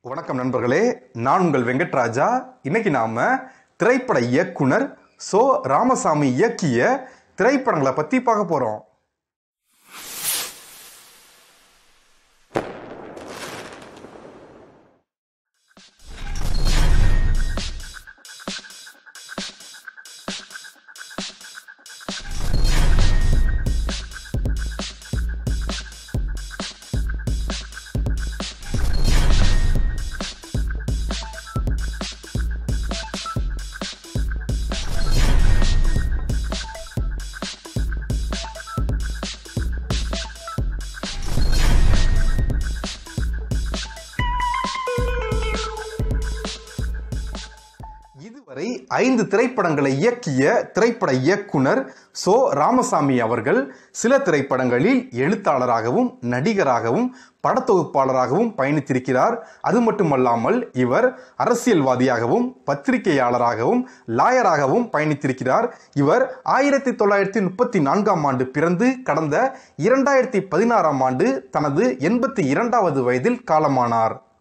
வணக்கம் நண்பர்களே நான் உங்கள் வெங்கட்ராஜா இன்னைக்கு நாம திரைப்பட இயக்குனர் சோ ராமசாமி இயக்கிய திரைப்படங்களை பத்தி பார்க்க போறோம் இதுவரை ஐந்து திரைப்படங்களை இயக்கிய திரைப்பட இயக்குனர் சோ ராமசாமி அவர்கள் சில திரைப்படங்களில் எழுத்தாளராகவும் நடிகராகவும் படத்தொகுப்பாளராகவும் பயணித்திருக்கிறார் அது மட்டுமல்லாமல் இவர் அரசியல்வாதியாகவும் பத்திரிகையாளராகவும் லாயராகவும் பயணித்திருக்கிறார் இவர் ஆயிரத்தி தொள்ளாயிரத்தி முப்பத்தி நான்காம் ஆண்டு பிறந்து கடந்த இரண்டாயிரத்தி பதினாறாம் ஆண்டு தனது எண்பத்தி இரண்டாவது வயதில் காலமானார்